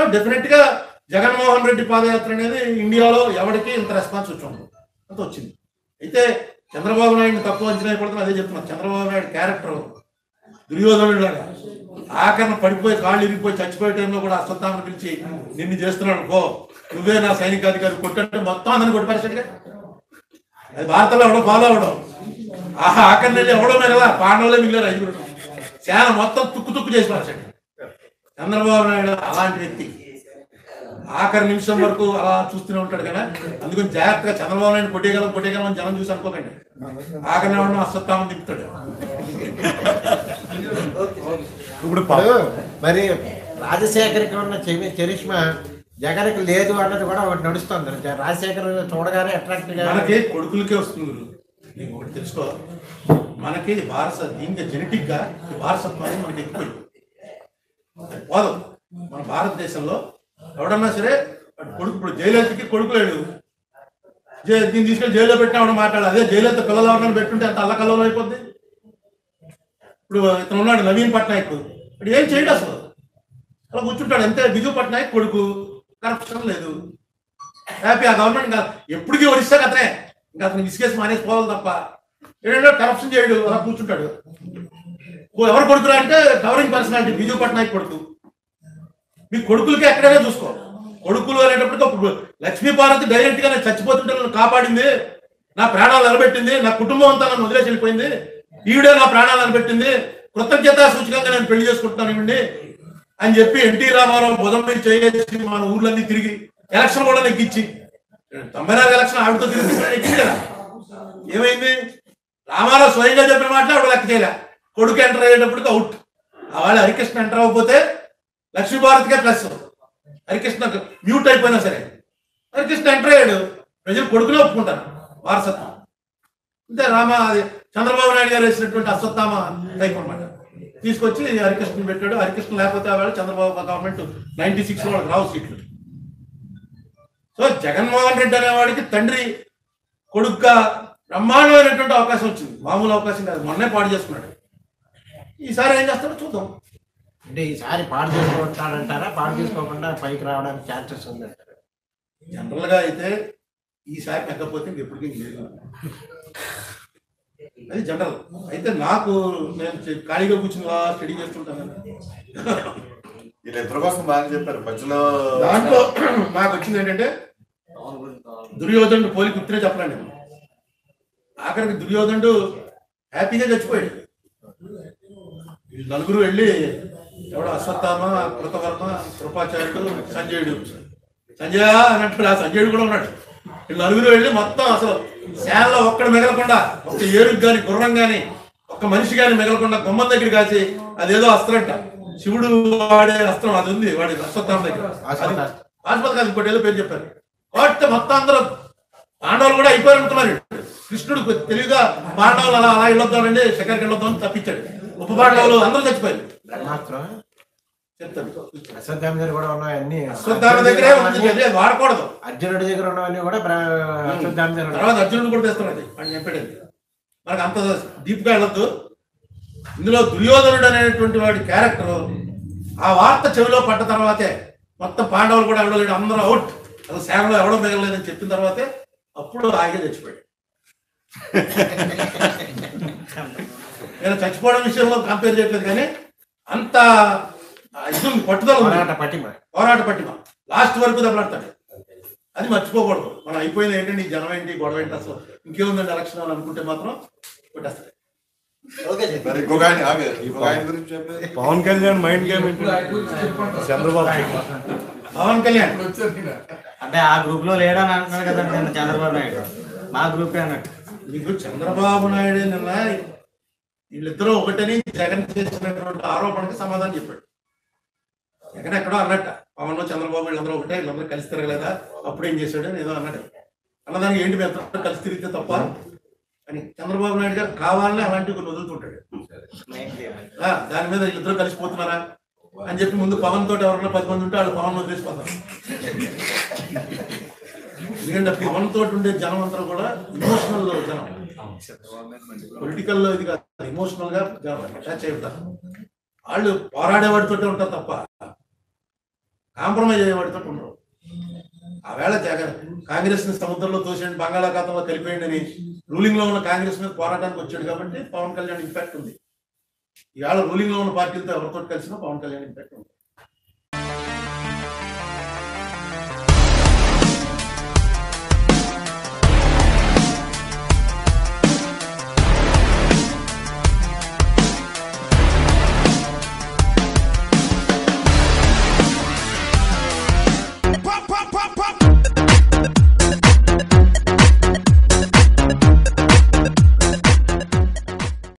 Definite గా జగన్మోహన్ రెడ్డి పాదయాత్ర అనేది ఇండియాలో ఎవరికి ఇంత రెస్పాన్స్ వచ్చి ఉండదు అంత వచ్చింది అయితే చంద్రబాబు నాయుడిని తక్కువ అంచనా అయిపోతుంది అదే చెప్తున్నా చంద్రబాబు నాయుడు క్యారెక్టర్ దుర్యోధనుడు లాగా ఆఖరణ పడిపోయి కాళ్ళు ఇరిగిపోయి చచ్చిపోయే టైంలో కూడా అశ్వత్థామని పిలిచి నిన్ను చేస్తున్నాడు కో నువ్వే నా సైనికాధికారి కొట్టంటే మొత్తం అందరిని కొట్టిపరిచాడుగా అది భారతంలో ఎవడో ఫాలో అవడం ఆహా ఆఖరి వెళ్ళి ఎవడో మీద కదా పాండవులే మిగిలారు ఐదుగురు చాలా మొత్తం తుక్కు తుక్కు చేసి పరిచాడు చంద్రబాబు నాయుడు అలాంటి వ్యక్తి ఆఖరి నిమిషం వరకు అలా చూస్తూనే ఉంటాడు కదా అందుకని జాగ్రత్తగా చంద్రబాబు నాయుడు కొట్టేయగలం కొట్టేయగలం అని జనం చూసి అనుకోకండి ఆఖరి ఎవడో అశ్వత్థామని తిప్పుతాడు ఇప్పుడు ప- మరి రాజశేఖర్కి ఉన్న చెవి చరిష్మా జగన్కి లేదు అన్నది కూడా ఒకటి నడుస్తుంది జ- రాజశేఖర్ చూడగానే అట్రాక్ట్ గా మనకి కొడుకులకే వస్తుంది గురు. నీకు ఒకటి తెలుసుకో మనకి వారస దీనికి జెనెటిక్ గా ఈ వారసత్వం అనేది మనకి ఎక్కువైంది అది పోదు మన భారతదేశంలో ఎవడన్నా సరే వాడి కొడుకు ఇప్పుడు జయలలితకి కొడుకు లేడు జై దీన్ని తీసుకెళ్ళి జైల్లో పెట్టినా వాడు మాట్లాడాలి అదే జయలలిత పిల్లలు ఎవరైనా పెట్టుంటే అంత అల్లకల్లలో అయిపోద్ది ఇప్పుడు ఇతను ఉన్నాడు నవీన్ పట్నాయక్ ఇప్పుడు ఏం చేయడు అసలు అలా కూర్చుంటాడు అంతే బిజు పట్నాయక్ కొడుకు కరప్షన్ లేదు హ్యాపీ ఆ గవర్నమెంట్ ఇంకా ఎప్పటికీ ఒడిస్తాడు అతనే ఇంకా అతను విసిగేసి మానేసి పోవాలి తప్ప ఏంటంటే కరప్షన్ చేయడు అలా కూర్చుంటాడు ఓ ఎవరు కొడుకురా అంటే కవరింగ్ పర్సనాలిటీ బిజు పట్నాయక్ కొడుకు మీ కొడుకులకి ఎక్కడైనా చూసుకో కొడుకులు అనేటప్పటికి అప్పుడు లక్ష్మీ పార్వతి డైరెక్ట్ గా నేను చచ్చిపోతుంటే నన్ను కాపాడింది నా ప్రాణాలు నిలబెట్టింది నా కుటుంబం అంతా నన్ను వదిలేసి వెళ్ళిపోయింది ఈవిడే నా ప్రాణాలు నిలబెట్టింది కృతజ్ఞతా సూచకంగా నేను పెళ్లి చేసుకుంటున్నాను ఇవ్వండి అని చెప్పి ఎన్టీ రామారావు బుధం మీద చేసి మన ఊర్లన్నీ తిరిగి ఎలక్షన్ కూడా నెగ్గించి తొంభై నాలుగు ఎలక్షన్ ఆవిడతో తిరిగి నెగ్గింది కదా ఏమైంది రామారావు స్వయంగా చెప్పిన మాట ఆవిడ లెక్క చేయలే కొడుకు ఎంటర్ అయ్యేటప్పటికి అవుట్ ఆ వాళ్ళు హరికృష్ణ ఎంటర్ అవ్వకపోతే లక్ష్మీభారత్కే ప్లస్ హరికృష్ణ మ్యూట్ అయిపోయినా సరే హరికృష్ణ ఎంటర్ అయ్యాడు ప్రజలు కొడుకునే ఒప్పుకుంటారు వారసత్వం అంతే రామ అది చంద్రబాబు నాయుడు గారు వేసినటువంటి అశ్వత్థామ టైప్ అన్నమాట తీసుకొచ్చి హరికృష్ణ పెట్టాడు హరికృష్ణ లేకపోతే ఆ వేళ చంద్రబాబు గవర్నమెంట్ నైన్టీ సిక్స్ వాళ్ళకి రావు సీట్లు సో జగన్మోహన్ రెడ్డి అనేవాడికి తండ్రి కొడుకుగా బ్రహ్మాండమైనటువంటి అవకాశం వచ్చింది మామూలు అవకాశం కాదు మొన్నే పాడు చేసుకున్నాడు ఈసారి ఏం చేస్తాడో చూద్దాం అంటే ఈసారి పాడు చేసుకుంటాడంటారా పాడు చేసుకోకుండా పైకి రావడానికి ఛాన్సెస్ ఉందంటారా జనరల్ గా అయితే ఈసారి తగ్గకపోతే ఇంకెప్పటికీ లేదు అది జనరల్ అయితే నాకు నేను చె- ఖాళీగా కూర్చుని ఇలా స్టడీ చేస్తుంటాను కదా. వీళ్ళిద్దరి కోసం బాగా చెప్పారు మధ్యలో దాంట్లో నాకు వచ్చింది ఏంటంటే దుర్యోధనుడు పోలి గుర్తునే చెప్పలేండి నేను. ఆఖరికి దుర్యోధనుడు హ్యాపీగా చచ్చిపోయాడు వీళ్ళు నలుగురు వెళ్ళి ఎవడో అశ్వత్థామ కృతవర్మ కృపాచార్యుడు సంజయుడు సంజయ అని అంటాడు ఆ సంజయుడు కూడా ఉన్నాడు వీళ్ళు నలుగురు వెళ్ళి మొత్తం అసలు శాలలో ఒక్కడు మిగలకుండా ఒక్క ఏరుగు గాని గుర్రం గాని ఒక్క మనిషి గాని మిగలకుండా గుమ్మం దగ్గర కాసి అదేదో అస్త్రం అంట శివుడు వాడే అస్త్రం అది ఉంది వాడి అశ్వత్థామ దగ్గర అశ్వత్థామ. ఆసుపత్రి కాదు ఇంకోటి ఏదో పేరు చెప్పారు కాబట్టి మొత్తం అందరూ పాండవులు కూడా అయిపోయారు అనుకున్నారు కృష్ణుడు తెలివిగా పాండవులు అలా అలా వెళ్ళొద్దామండి శిఖరికి వెళ్ళొద్దామని తప్పించాడు ఉప పాండవులు అందరూ చచ్చిపోయారు బ్రహ్మాస్త్రం చెప్తాను అశ్వత్థామ దగ్గర కూడా ఉన్నవన్నీ అశ్వత్థామ దగ్గరే ఉంది అది వాడకూడదు అర్జునుడి దగ్గర ఉన్నవన్నీ కూడా బ్ర- అశ్వత్థామ దగ్గర ఉన్నాయి. తర్వాత అర్జునుడు కూడా తెస్తున్నాడు అని చెప్పాడు మనకు అంత డీప్ గా వెళ్ళొద్దు ఇందులో దుర్యోధనుడు అనేటువంటి వాడి క్యారెక్టర్ ఆ వార్త చెవిలో పడ్డ తర్వాతే మొత్తం పాండవులు కూడా ఎవడో లేడు అందరూ అవుట్ అసలు సేవలో ఎవడో మిగలలేదని చెప్పిన తర్వాతే అప్పుడు ఆగే చచ్చిపోయాడు నేను చచ్చిపోవడం విషయంలో కంపేర్ చేయట్లేదు కానీ అంత ఇది ఉంది, పట్టుదల ఉంది. పోరాట పటిమ పోరాట పట్టిమ లాస్ట్ వరకు దెబ్బలాడతాడు అది మర్చిపోకూడదు మనం అయిపోయింది ఏంటంటే ఈ జనం ఏంటి గొడవ ఏంటి అసలు ఇంకేముందండి ఎలక్షన్ అని అనుకుంటే మాత్రం కొట్టేస్తాడు మరి ఇంకొక ఆయన ఆగే ఇంకొక ఆయన గురించి చెప్పలేదు పవన్ కళ్యాణ్ మైండ్ గేమ్ ఏంటి చంద్రబాబు పవన్ కళ్యాణ్ అంటే ఆ గ్రూప్ లో లేడని అంటున్నాడు కదండి నిన్న చంద్రబాబు నాయుడు మా గ్రూపే అన్నట్టు మీకు చంద్రబాబు నాయుడు నిన్న వీళ్ళిద్దరూ ఒకటని జగన్ చేసినటువంటి ఆరోపణకి సమాధానం చెప్పాడు జగన్ ఎక్కడో అన్నట్ట పవన్ చంద్రబాబు వీళ్ళందరూ ఒకటే వీళ్ళందరూ కలిసి తిరగలేదా అప్పుడు ఏం చేశాడు అని ఏదో అన్నాడు అన్నదానికి ఏంటి మేము అందరం కలిసి తిరిగితే తప్ప అని చంద్రబాబు నాయుడు గారు కావాలని అలాంటివి కొన్ని వదులుతుంటాడు ఆ, దాని మీద వీళ్ళిద్దరూ కలిసిపోతున్నారా అని చెప్పి ముందు పవన్ తోటి ఎవరైనా పది మంది ఉంటే వాళ్ళు పవన్ వదిలేసిపోతారు ఎందుకంటే పవన్ తోటి ఉండే జనం అంతా కూడా ఇమోషనల్ జనం పొలిటికల్ ఇది కాదు ఇమోషనల్ గా జనం అటాచ్ అయిపోతారు వాళ్ళు పోరాడేవాడితోటే ఉంటారు తప్ప కాంప్రమైజ్ అయ్యేవాడితో ఉండరు ఆవేళ జగన్ కాంగ్రెస్ ని సముద్రంలో తోసేయండి బంగాళాఖాతంలో కలిపేయండి అని రూలింగ్ లో ఉన్న కాంగ్రెస్ మీద పోరాటానికి వచ్చాడు కాబట్టి పవన్ కళ్యాణ్ ఇంపాక్ట్ ఉంది ఈవేళ రూలింగ్ లో ఉన్న పార్టీలతో ఎవరితో కలిసినా పవన్ కళ్యాణ్ ఇంపాక్ట్ ఉంది